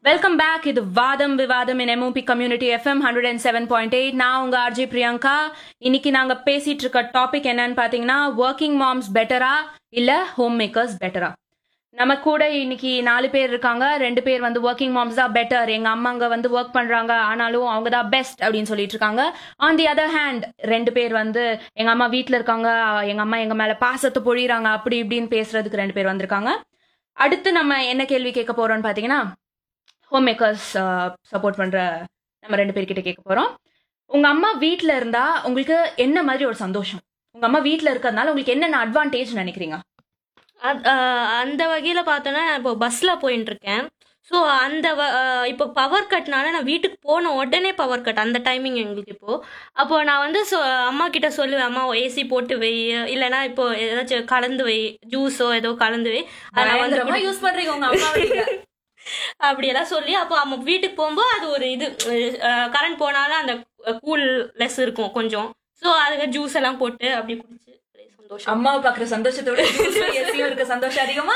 Welcome back இது வாதம் விவாதம் in MOP community FM hundred and seven point eight நான் உங்க ஆர்ஜி பிரியங்கா இன்னைக்கு நாங்க பேசிட்டு இருக்க டாபிக் என்னன்னு பாத்தீங்கன்னா ஒர்க்கிங் மாம்ஸ் பெட்டரா இல்ல ஹோம் மேக்கர்ஸ் பெட்டரா நம்ம கூட இன்னைக்கு நாலு பேர் இருக்காங்க ரெண்டு பேர் வந்து ஒர்க்கிங் மாம்ஸ் தான் பெட்டர் எங்க அம்மாங்க வந்து ஒர்க் பண்றாங்க ஆனாலும் அவங்க தான் பெஸ்ட் அப்படின்னு சொல்லிட்டு இருக்காங்க ஆன் தி அதர் ஹேண்ட் ரெண்டு பேர் வந்து எங்க அம்மா வீட்ல இருக்காங்க எங்க அம்மா எங்க மேல பாசத்தை பொழியறாங்க அப்படி இப்படின்னு பேசுறதுக்கு ரெண்டு பேர் வந்திருக்காங்க அடுத்து நம்ம என்ன கேள்வி கேட்க போறோம்னு பாத்தீங்கன்னா ஹோம் மேக்கர்ஸ் சப்போர்ட் பண்ற நம்ம ரெண்டு பேர்கிட்ட கேட்க போறோம் உங்க அம்மா வீட்ல இருந்தா உங்களுக்கு என்ன மாதிரி ஒரு சந்தோஷம் உங்க அம்மா வீட்ல இருக்கிறதுனால உங்களுக்கு என்னென்ன அட்வான்டேஜ் நினைக்கிறீங்க அத்- ஆஹ் அந்த வகையில் பார்த்தோன்னா நான் இப்போ பஸ்ஸில் போயின்னு இருக்கேன் ஸோ அந்த வ- ஆஹ் இப்போ பவர் கட்னால நான் வீட்டுக்கு போன உடனே பவர் கட் அந்த டைமிங் எங்களுக்கு இப்போ அப்போ நான் வந்து சொ அம்மா கிட்ட சொல்லுவேன் அம்மா ஏசி போட்டு வை இல்லைன்னா இப்போ ஏதாச்சும் கலந்து வை ஜூஸோ ஏதோ கலந்து வை அதை நான் வந்து குடி- யூஸ் பண்றீங்க உங்க அம்மா அப்படியெல்லாம் சொல்லி அப்போ அம்மா வீட்டுக்கு போகும்போது அது ஒரு இது கரண்ட் போனாலும் அந்த கூல்லெஸ் இருக்கும் கொஞ்சம் ஸோ அதுக்கு ஜூஸ் எல்லாம் போட்டு அப்படி குடிச்சு அப்படியே சந்தோஷம் அம்மாவை பாக்குற சந்தோஷத்தோட ஏசியும் இருக்க சந்தோஷம் அதிகமா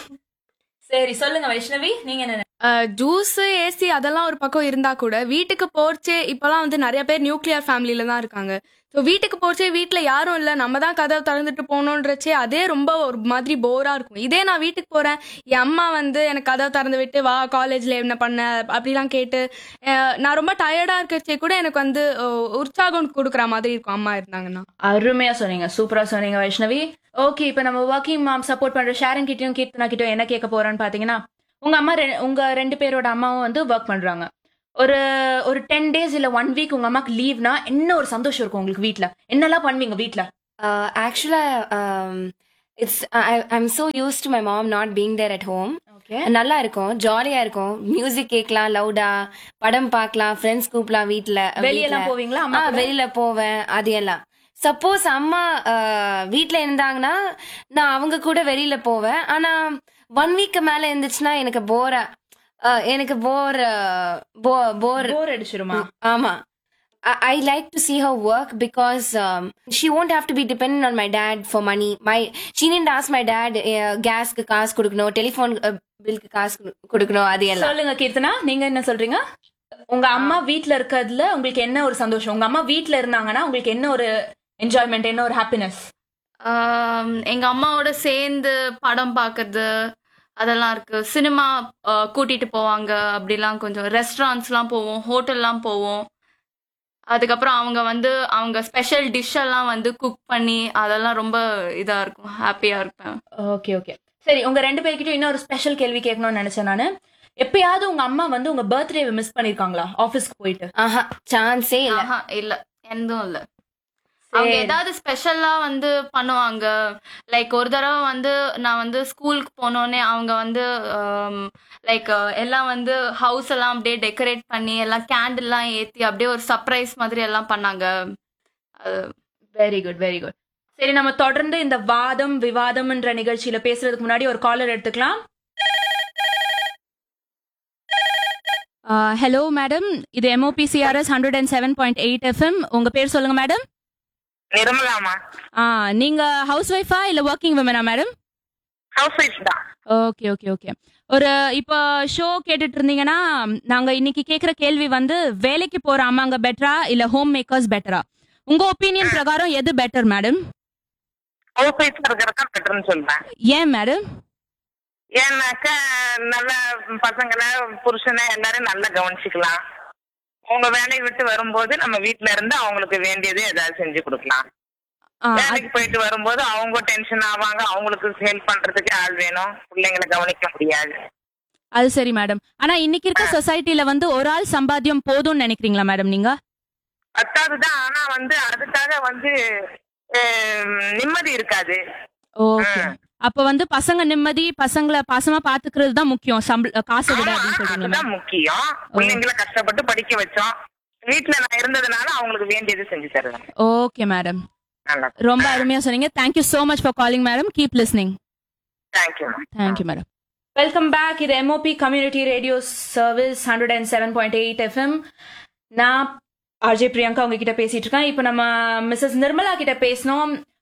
சரி சொல்லுங்க வைஷ்ணவி நீங்க என்ன ஜூஸ் ஏசி அதெல்லாம் ஒரு பக்கம் இருந்தா கூட வீட்டுக்கு போர்ச்சே இப்பெல்லாம் வந்து நிறைய பேர் நியூக்ளியர் ஃபேமிலியில தான் இருக்காங்க ஸோ வீட்டுக்கு போர்ச்சே வீட்ல யாரும் இல்லை நம்ம தான் கதவை திறந்துட்டு போகணுன்றச்சே அதே ரொம்ப ஒரு மாதிரி போரா இருக்கும் இதே நான் வீட்டுக்கு போறேன் என் அம்மா வந்து எனக்கு கதவை திறந்து விட்டு வா காலேஜ்ல என்ன பண்ண அப்படிலாம் கேட்டு அஹ், நான் ரொம்ப டயர்டா இருக்கச்சே கூட எனக்கு வந்து அஹ், உற்சாகம் கொடுக்குற மாதிரி இருக்கும் அம்மா இருந்தாங்கன்னா அருமையா சொன்னீங்க சூப்பரா சொன்னீங்க வைஷ்ணவி ஓகே இப்ப நம்ம ஒர்க்கிங் மாம் சப்போர்ட் பண்ற ஷேரன் கிட்டயும் கீர்த்தனா கிட்டயும் என்ன கேட்க போறோம்னு பாத்தீங்கன்னா உங்க அம்மா ரெ- உங்க ரெண்டு பேரோட அம்மாவும் வந்து ஒர்க் பண்றாங்க ஒரு ஒரு டென் டேஸ் இல்ல ஒன் வீக் உங்க அம்மாக்கு லீவ்னா என்ன ஒரு சந்தோஷம் இருக்கும் உங்களுக்கு வீட்ல என்னெல்லாம் பண்ணுவீங்க வீட்ல Uh, actually, um, it's I, I'm so used to my mom not being there at home. Okay நல்லா இருக்கும் ஜாலியா இருக்கும் மியூசிக் கேட்கலாம் லவுடா படம் பார்க்கலாம் ஃப்ரெண்ட்ஸ் கூப்பிடலாம் வீட்ல வெளியெல்லாம் வீட்ல. போவீங்களா ஆ, அம்மா கூட? வெளியில போவேன் அது எல்லாம் சப்போஸ் அம்மா அஹ், வீட்ல இருந்தாங்கன்னா நான் அவங்க கூட வெளியில போவேன் ஆனா ஒன் வீக் மேல இருந்துச்சுன்னா எனக்கு போரா எனக்கு போர் போர் போர் அடிச்சிருமா ஆமா I, I like to see her work because um, she won't have to be dependent on my dad for money. My she didn't ask my dad uh, gasக்கு காசு கொடுக்கணும் டெலிஃபோன் பில்க்கு காசு கொடு- கொடுக்கணும் அது எல்லாம் சொல்லுங்க கீர்த்தனா நீங்க என்ன சொல்றீங்க உங்க அம்மா வீட்ல இருக்கிறதுல உங்களுக்கு என்ன ஒரு சந்தோஷம் உங்க அம்மா வீட்ல இருந்தாங்கன்னா உங்களுக்கு என்ன ஒரு என்ஜாய்மெண்ட் என்ன ஒரு ஹாப்பினஸ் ஆம், எங்க அம்மாவோட சேர்ந்து படம் பார்க்கறது அதெல்லாம் இருக்கு சினிமா கூட்டிட்டு போவாங்க அப்படிலாம் கொஞ்சம் ரெஸ்டாரண்ட்ஸ்லாம் போவோம் ஹோட்டல்லாம் போவோம் அதுக்கப்புறம் அவங்க வந்து அவங்க ஸ்பெஷல் டிஷ் எல்லாம் வந்து குக் பண்ணி அதெல்லாம் ரொம்ப இதா இருக்கும் ஹாப்பியா இருப்பேன் ஓகே ஓகே சரி உங்க ரெண்டு பேர்கிட்டயும் இன்னொரு ஸ்பெஷல் கேள்வி கேட்கணும்னு நினைச்சேன் நானு எப்பயாவது உங்க அம்மா வந்து உங்க பர்த்டே மிஸ் பண்ணிருக்காங்களா ஆபீஸ்க்கு போயிட்டு ஆஹா சான்ஸே இல்ல ஆஹா இல்ல எதுவும் இல்ல அவங்க ஏதாவது ஸ்பெஷலா வந்து பண்ணுவாங்க லைக் ஒரு தடவை வந்து நான் வந்து ஸ்கூலுக்கு போனோடனே அவங்க வந்து லைக் எல்லாம் வந்து ஹவுஸ் எல்லாம் அப்படியே டெக்கரேட் பண்ணி எல்லாம் கேண்டில் எல்லாம் ஏத்தி அப்படியே ஒரு சர்ப்ரைஸ் மாதிரி எல்லாம் பண்ணாங்க அது வெரி குட் வெரி குட் சரி நம்ம தொடர்ந்து இந்த வாதம் விவாதம்ன்ற நிகழ்ச்சியில பேசுறதுக்கு முன்னாடி ஒரு காலர் எடுத்துக்கலாம் ஹலோ மேடம் இது MOPCRS hundred and seven point eight FM உங்க பேர் சொல்லுங்க மேடம் நிர்மலாமா ஆ நீங்க ஹவுஸ் ஒய்ஃபா இல்ல ஒர்க்கிங் விமனா மேடம் ஹவுஸ் ஒய்ஃப் தான் ஓகே ஓகே ஓகே ஒரு இப்போ ஷோ கேட்டுட்டு இருந்தீங்கன்னா நாங்க இன்னைக்கு கேக்குற கேள்வி வந்து வேலைக்கு போற அம்மாங்க பெட்டரா இல்ல ஹோம் மேக்கர்ஸ் பெட்டரா உங்க ஒப்பீனியன் பிரகாரம் எது பெட்டர் மேடம் ஹவுஸ் ஒய்ஃப் இருக்கிறது தான் பெட்டர்னு சொல்றேன் ஏன் மேடம் ஏன்னாக்கா நல்ல பசங்களை புருஷனை எல்லாரும் நல்லா கவனிச்சுக்கலாம் அவங்க வேலையை விட்டு வரும்போது நம்ம வீட்ல இருந்து அவங்களுக்கு வேண்டியது ஏதாவது செஞ்சு கொடுக்கலாம் வேலைக்கு போயிட்டு வரும்போது அவங்க டென்ஷன் ஆவாங்க அவங்களுக்கு ஹெல்ப் பண்றதுக்கு ஆள் வேணும் பிள்ளைங்களை கவனிக்க முடியாது அது சரி மேடம் ஆனா இன்னைக்கு இருக்க சொசைட்டில வந்து ஒரு ஆள் சம்பாத்தியம் போதும்னு நினைக்கிறீங்களா மேடம் நீங்க பத்தாவதுதான் ஆனா வந்து அதுக்காக வந்து ஹம், நிம்மதி இருக்காது ஓகே அப்ப வந்து பசங்க நிம்மதி பசங்களை பாசமா பாத்துக்கிறது தான் முக்கியம் சம்பள காசை விட ஆமா, அப்படின்னு சொல்றீங்களா அதுதான் மேம் முக்கியம் பிள்ளைங்களை கஷ்டப்பட்டு படிக்க வச்சோம் வீட்ல நான் இருந்ததுனால அவங்களுக்கு வேண்டியது செஞ்சு தருவேன் ஓகே மேடம் நல்லா ரொம்ப அருமையா சொன்னீங்க thank you so much for calling madam keep listening thank you thank you madam welcome back இது MOP community radio service hundred and seven point eight FM நான் ஆர்ஜே பிரியங்கா உங்ககிட்ட பேசிட்டு இருக்கேன் இப்போ நம்ம மிஸ்ஸஸ் நிர்மலா கிட்ட பேசினோம்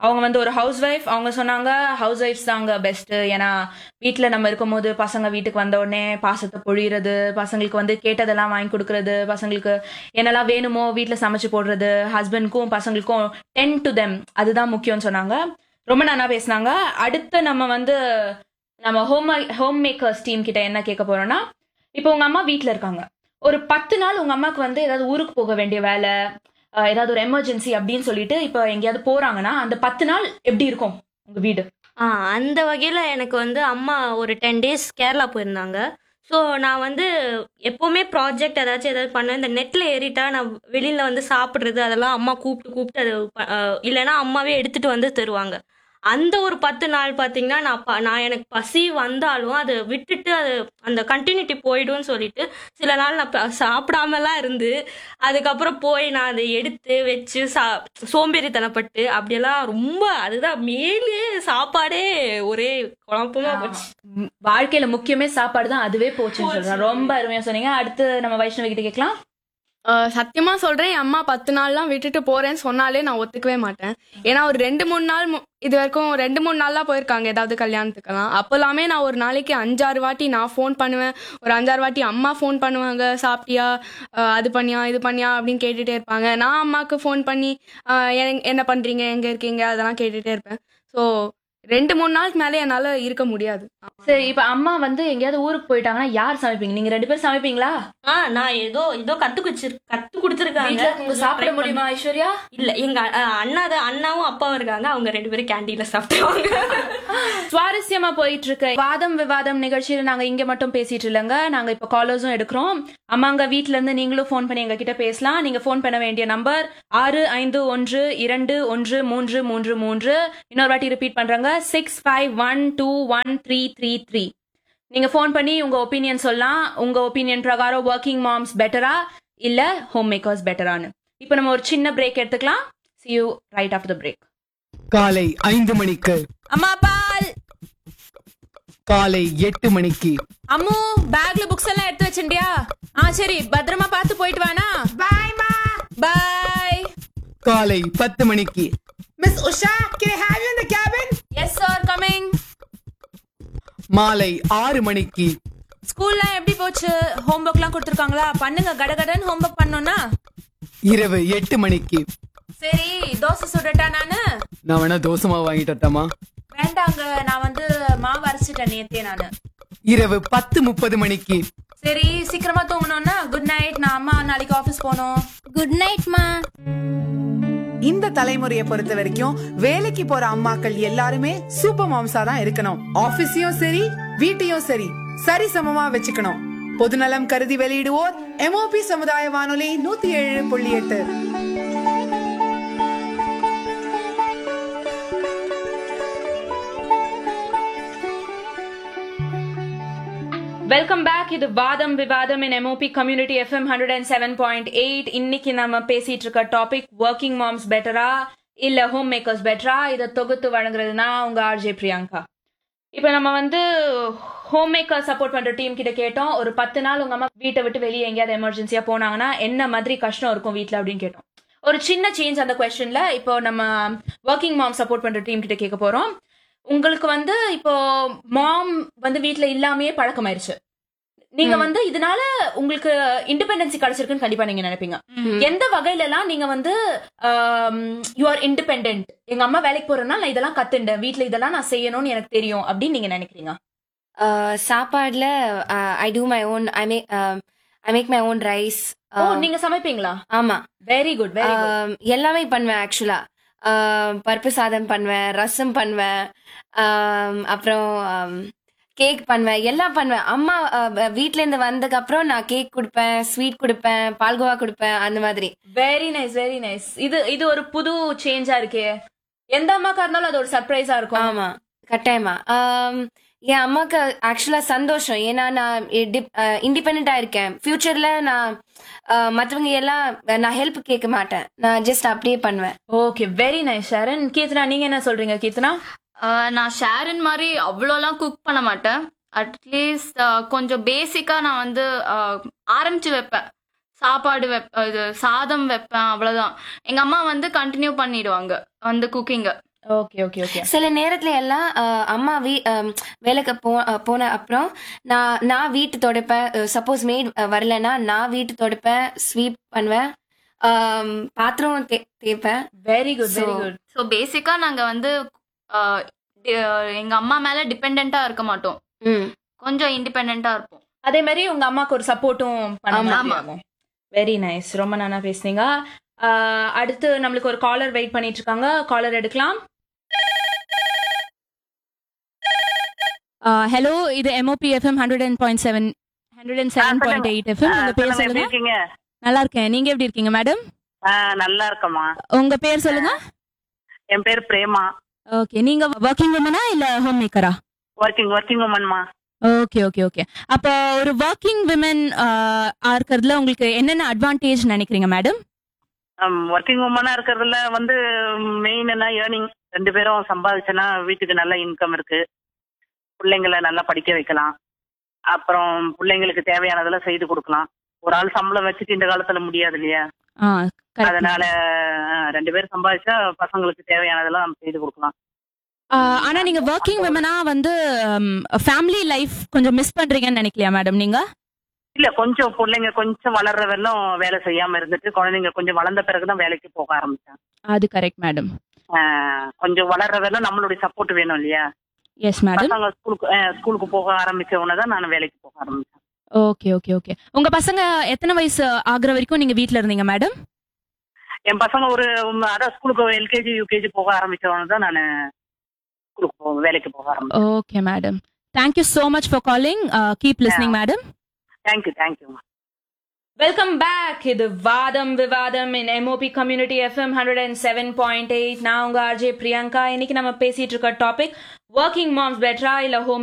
அவங்க வந்து ஒரு ஹவுஸ் ஒய்ஃப் அவங்க சொன்னாங்க ஹவுஸ் ஒய்ஃப்ஸ் தாங்க பெஸ்ட் ஏன்னா வீட்டில் நம்ம இருக்கும்போது பசங்க வீட்டுக்கு வந்த உடனே பாசத்தை பொழியிறது பசங்களுக்கு வந்து கேட்டதெல்லாம் வாங்கி கொடுக்கறது பசங்களுக்கு என்னெல்லாம் வேணுமோ வீட்டில் சமைச்சு போடுறது ஹஸ்பண்ட்க்கும் பசங்களுக்கும் டென் டு தெம் அதுதான் முக்கியம்னு சொன்னாங்க ரொம்ப நல்லா பேசினாங்க அடுத்து நம்ம வந்து நம்ம ஹோம் ஹோம் மேக்கர்ஸ் டீம் கிட்ட என்ன கேட்க போறோம்னா இப்போ உங்க அம்மா வீட்டில் இருக்காங்க ஒரு பத்து நாள் உங்க அம்மாக்கு வந்து ஏதாவது ஊருக்கு போக வேண்டிய வேலை அஹ், ஏதாவது ஒரு எமர்ஜென்சி அப்படின்னு சொல்லிட்டு இப்போ எங்கேயாவது போறாங்கன்னா அந்த பத்து நாள் எப்படி இருக்கும் உங்க வீடு ஆ அந்த வகையில் எனக்கு வந்து அம்மா ஒரு டென் டேஸ் கேரளா போயிருந்தாங்க ஸோ நான் வந்து எப்போவுமே ப்ராஜெக்ட் ஏதாச்சும் ஏதாவது பண்ணேன் இந்த நெட்டில் ஏறிட்டா நான் வெளியில் வந்து சாப்பிட்றது அதெல்லாம் அம்மா கூப்பிட்டு கூப்பிட்டு அது ப- ஆ, இல்லைன்னா அம்மாவே எடுத்துகிட்டு வந்து தருவாங்க அந்த ஒரு பத்து நாள் பார்த்தீங்கன்னா நான் ப- நான் எனக்கு பசி வந்தாலும் அதை விட்டுட்டு அது அந்த கண்டினியூட்டி போயிடும்னு சொல்லிட்டு சில நாள் நான் ப- சாப்பிடாமலாம் இருந்து அதுக்கப்புறம் போய் நான் அதை எடுத்து வச்சு சா சோம்பேறித்தனப்பட்டு அப்படியெல்லாம் ரொம்ப அதுதான் மேலே சாப்பாடே ஒரே குழப்பமா போச்சு ம், வாழ்க்கையில முக்கியமே சாப்பாடு தான் அதுவே போச்சுன்னு சொல்றேன் ரொம்ப அருமையா சொன்னீங்க அடுத்து நம்ம வைஷ்ணவி கிட்ட கேட்கலாம் அஹ் சத்தியமா சொல்றேன் என் அம்மா பத்து நாள்லாம் விட்டுட்டு போறேன்னு சொன்னாலே நான் ஒத்துக்கவே மாட்டேன் ஏன்னா ஒரு ரெண்டு மூணு நாள் மு- இது வரைக்கும் ரெண்டு மூணு நாள்லாம் போயிருக்காங்க ஏதாவது கல்யாணத்துக்கெல்லாம் அப்போல்லாமே நான் ஒரு நாளைக்கு அஞ்சாறு வாட்டி நான் ஃபோன் பண்ணுவேன் ஒரு அஞ்சாறு வாட்டி அம்மா ஃபோன் பண்ணுவாங்க சாப்பிட்டியா அஹ் அது பண்ணியா இது பண்ணியா அப்படின்னு கேட்டுட்டே இருப்பாங்க நான் அம்மாவுக்கு ஃபோன் பண்ணி அஹ் என்- என்ன பண்றீங்க எங்க இருக்கீங்க அதெல்லாம் கேட்டுட்டே இருப்பேன் ஸோ ரெண்டு மூணு நாளுக்கு மேலே என்னால் இருக்க முடியாது சரி இப்ப அம்மா வந்து எங்கேயாவது ஊருக்கு போயிட்டாங்கன்னா யார் சமைப்பீங்க நீங்க ரெண்டு பேரும் சமைப்பீங்களா ஆ நான் ஏதோ ஏதோ கத்து குடிச்சு கத்து கொடுத்துருக்காங்க வீட்ல இருக்கவங்க சாப்பிட முடியுமா ஐஸ்வர்யா இல்ல எங்க அ- அண்ணா தான் அண்ணாவும் அப்பாவும் இருக்காங்க அவங்க ரெண்டு பேரும் கேண்டீன்ல சாப்பிடுவாங்க சுவாரஸ்யமா போயிட்டு இருக்க வாதம் விவாதம் நிகழ்ச்சியில நாங்க இங்க மட்டும் பேசிட்டு இல்லைங்க நாங்க இப்ப காலர்ஸும் எடுக்கிறோம் அம்மாங்க வீட்ல இருந்து நீங்களும் ஃபோன் பண்ணி எங்க கிட்ட பேசலாம் நீங்க ஃபோன் பண்ண வேண்டிய நம்பர் ஆறு ஐந்து ஒன்று இரண்டு ஒன்று மூன்று மூன்று மூன்று இன்னொரு வாட்டி ரிப்பீட் பண்றாங்க six five one two one three three three நீங்க ஃபோன் பண்ணி உங்க ஒப்பீனியன் சொல்லலாம் உங்க ஒப்பீனியன் பிரகாரம் ஒர்க்கிங் மாம்ஸ் பெட்டரா இல்ல ஹோம் மேக்கர்ஸ் பெட்டரான்னு இப்போ நம்ம ஒரு சின்ன பிரேக் எடுத்துக்கலாம் see you right after break காலை ஐந்து மணிக்கு அம்மா பால் காலை எட்டு மணிக்கு அம்மு பேக்ல புக்ஸ் எல்லாம் எடுத்து வச்சிண்டியா ஆ சரி பத்திரமா பார்த்து போயிட்டு வானா பாய் மா பாய் காலை பத்து மணிக்கு Miss Usha, can I have you in the cabin? Yes sir coming மாலை ஆறு மணிக்கு ஸ்கூல்லாம் எப்படி போச்சு ஹோம்ஒர்க்லாம் கொடுத்துருக்காங்களா பண்ணுங்க கடகடன்னு ஹோம்ஒர்க் பண்ணோம்னா இரவு எட்டு மணிக்கு சரி தோசை சுடட்டா நானு நான் வேணா தோசை மாவு வாங்கிட்டு வரட்டாமா வேண்டாங்க நான் வந்து மாவு அரைச்சிட்டேன் நேத்தே நானு இரவு பத்து முப்பது மணிக்கு சரி சீக்கிரமா தூங்கணும்னா குட் நைட் நான் அம்மா நாளைக்கு ஆபீஸ் போகணும் குட் நைட் மா இந்த தலைமுறையை பொறுத்த வரைக்கும் வேலைக்கு போற அம்மாக்கள் எல்லாருமே சூப்பர் மாம்ஸா தான் இருக்கணும் ஆபீஸையும் சரி வீட்டையும் சரி சரி சமமா வச்சுக்கணும் பொதுநலம் கருதி வெளியிடுவோர் எம்ஓபி சமுதாய வானொலி நூத்தி ஏழு புள்ளி எட்டு வெல்கம் பேக் இது வாதம் விவாதம் in MOP community FM hundred and seven point eight இன்னைக்கு நம்ம பேசிட்டு இருக்க டாபிக் ஒர்க்கிங் மாம்ஸ் பெட்டரா இல்ல ஹோம் மேக்கர்ஸ் பெட்டரா இதை தொகுத்து வழங்குறதுனா உங்க ஆர்ஜே பிரியங்கா இப்போ நம்ம வந்து ஹோம் மேக்கர் சப்போர்ட் பண்ற டீம் கிட்ட கேட்டோம் ஒரு பத்து நாள் உங்க அம்மா வீட்டை விட்டு வெளியே எங்கேயாவது எமர்ஜென்சியா போனாங்கன்னா என்ன மாதிரி கஷ்டம் இருக்கும் வீட்ல அப்படின்னு கேட்டோம் ஒரு சின்ன சேஞ்ச் அந்த கொஸ்டின்ல இப்போ நம்ம ஒர்க்கிங் மாம் சப்போர்ட் பண்ற டீம் கிட்ட கேட்க போறோம் உங்களுக்கு வந்து இப்போ மாம் வந்து வீட்ல இல்லாமயே பழக்கமாயிருச்சு நீங்க வந்து இதனால உங்களுக்கு இண்டிபெண்டன்சி கிடைச்சிருக்குன்னு கண்டிப்பா நீங்க நினைப்பீங்க எந்த வகையில எல்லாம் நீங்க வந்து யூ ஆர் இண்டிபெண்ட் எங்க அம்மா வேலைக்கு போறதுனால நான் இதெல்லாம் கத்துண்டேன் வீட்ல இதெல்லாம் நான் செய்யணும்னு எனக்கு தெரியும் அப்படின்னு நீங்க நினைக்கிறீங்க Uh, சாப்பாடுல I do my own I make I make my own rice ஓ நீங்க சமைப்பீங்களா ஆமா very good very good Um, எல்லாமே பண்ணுவேன் ஆக்சுவலா பருப்பு சாதம் பண்ணுவேன் ரசம் பண்ணுவேன் Um, அப்புறம் கேக் பண்ணுவேன் எல்லாம் பண்ணுவேன் அம்மா uh, வீட்ல இருந்து வந்ததுக்கு அப்புறம் நான் கேக் கொடுப்பேன் ஸ்வீட் கொடுப்பேன் பால்கோவா கொடுப்பேன் அந்த மாதிரி வெரி நைஸ் வெரி நைஸ் இது இது ஒரு புது சேஞ்சா இருக்கே எந்த அம்மாக்கா இருந்தாலும் அது ஒரு சர்ப்ரைஸா இருக்கும் ஆமா கட்டாயமா Um, என் அம்மாக்கு ஆக்சுவலா சந்தோஷம் ஏன்னா நான் இண்டிபெண்டா இருக்கேன் ஃபியூச்சர்ல நான் uh, மத்தவங்க எல்லாம் நான் ஹெல்ப் கேட்க மாட்டேன் நான் ஜஸ்ட் அப்படியே பண்ணுவேன் okay very nice Sharan Keerthana நீங்க என்ன சொல்றீங்க கீர்த்தனா ஆஹ் நான் ஷேரன் மாதிரி அவ்வளோலாம் குக் பண்ண மாட்டேன் அட்லீஸ்ட் கொஞ்சம் பேசிக்காக நான் வந்து ஆஹ் ஆரம்பிச்சு வைப்பேன் சாப்பாடு வெப் இது சாதம் வைப்பேன் அவ்வளோதான் எங்கள் அம்மா வந்து கண்டினியூ பண்ணிடுவாங்க வந்து குக்கிங்கை ஓகே ஓகே ஓகே சில நேரத்துல எல்லாம் அஹ், அம்மா வீ அம், வேலைக்கு போ அஹ், போன அப்புறம் நான் நான் வீட்டு துடைப்பேன் சப்போஸ் மேட் வரலன்னா நான் வீட்டு துடைப்பேன் ஸ்வீப் பண்ணுவேன் ஆம், பாத்திரம் தே- தேய்ப்பேன் very good very So- good so பேசிக்கா நாங்க வந்து ஆஹ், டி- எங்க அம்மா மேல டிபெண்டா இருக்க மாட்டோம் ம் கொஞ்சம் இண்டிபெண்டா இருப்போம் அதே மாதிரி உங்க அம்மாக்கு ஒரு சப்போர்ட்டும் பண்ண ஆமா. மாதிரி ஆகும் வெரி நைஸ் ரொம்ப நல்லா பேசுனீங்க ஆஹ், அடுத்து நம்மளுக்கு ஒரு காலர் வெயிட் பண்ணிட்டு இருக்காங்க காலர் எடுக்கலாம் ஹலோ இது MOP FM hundred and point seven hundred and seven point eight FM உங்க பேர் சொல்லுங்க இருக்கீங்க நல்லா இருக்கேன் நீங்க எப்படி இருக்கீங்க மேடம் நல்லா இருக்கம்மா உங்க பேர் சொல்லுங்க என் பேர் பிரேமா ஓகே நீங்க ஒர்க்கிங் உமனா இல்ல ஹோம் மேக்கரா ஒர்க்கிங் ஒர்க்கிங் உமன்மா ஓகே ஓகே ஓகே அப்போ ஒரு ஒர்க்கிங் விமன் இருக்கிறதுல உங்களுக்கு என்னென்ன அட்வான்டேஜ் நினைக்கிறீங்க மேடம் ஒர்க்கிங் உமனா இருக்கிறதுல வந்து மெயின் என்ன ஏர்னிங் ரெண்டு பேரும் சம்பாதிச்சோன்னா வீட்டுக்கு நல்ல இன்கம் இருக்கு பிள்ளைங்களை நல்லா படிக்க வைக்கலாம் அப்புறம் பிள்ளைங்களுக்கு தேவையானதெல்லாம் செய்து கொடுக்கலாம் ஒரு ஆள் சம்பளம் வச்சுட்டு இந்த காலத்துல முடியாது இல்லையா ஆ correct. அதனால அஹ், ரெண்டு பேரும் சம்பாதிச்சா பசங்களுக்கு தேவையானதெல்லாம் நம்ம செய்து கொடுக்கலாம் ஆ, ஆனா நீங்க ஒர்க்கிங் விமனா வந்து ஃபேமிலி லைஃப் கொஞ்சம் மிஸ் பண்றீங்கன்னு நினைக்கலையா மேடம் நீங்க இல்ல கொஞ்சம் பிள்ளைங்க கொஞ்சம் வளர்ற வரலும் வேலை செய்யாம இருந்துட்டு குழந்தைங்க கொஞ்சம் வளர்ந்த பிறகுதான் வேலைக்கு போக ஆரம்பிச்சேன் அது கரெக்ட் மேடம் ஆஹ் கொஞ்சம் வளர்ற வரலும் நம்மளுடைய சப்போர்ட் வேணும் இல்லையா எஸ் மேடம் பசங்க ஸ்கூலுக்கு ஆஹ் ஸ்கூலுக்கு போக ஆரம்பிச்ச உடனே தான் நான் வேலைக்கு போக ஆரம்பிச்சேன் ஓகே ஓகே ஓகே உங்க பசங்க எத்தனை வயசு ஆகுற வரைக்கும் நீங்க வீட்ல இருந்தீங்க மேடம் என் பசங்க ஒரு உம், அதான் ஸ்கூலுக்கு எல்கேஜி யூகேஜி போக ஆரம்பிச்ச உடனே தான் நான் ஸ்கூலுக்கு போக வேலைக்கு போக ஆரம்பிச்சேன் okay madam thank you so much for calling keep listening madam thank you thank you welcome back இது வாதம் விவாதம் in MOP community FM hundred and seven point eight நான் உங்க ஆர்ஜே பிரியங்கா இன்னைக்கு நம்ம பேசிட்டு இருக்க டாபிக் ஒர்க்கிங் மாம்ஸ் பெட்டரா இல்ல ஹோம்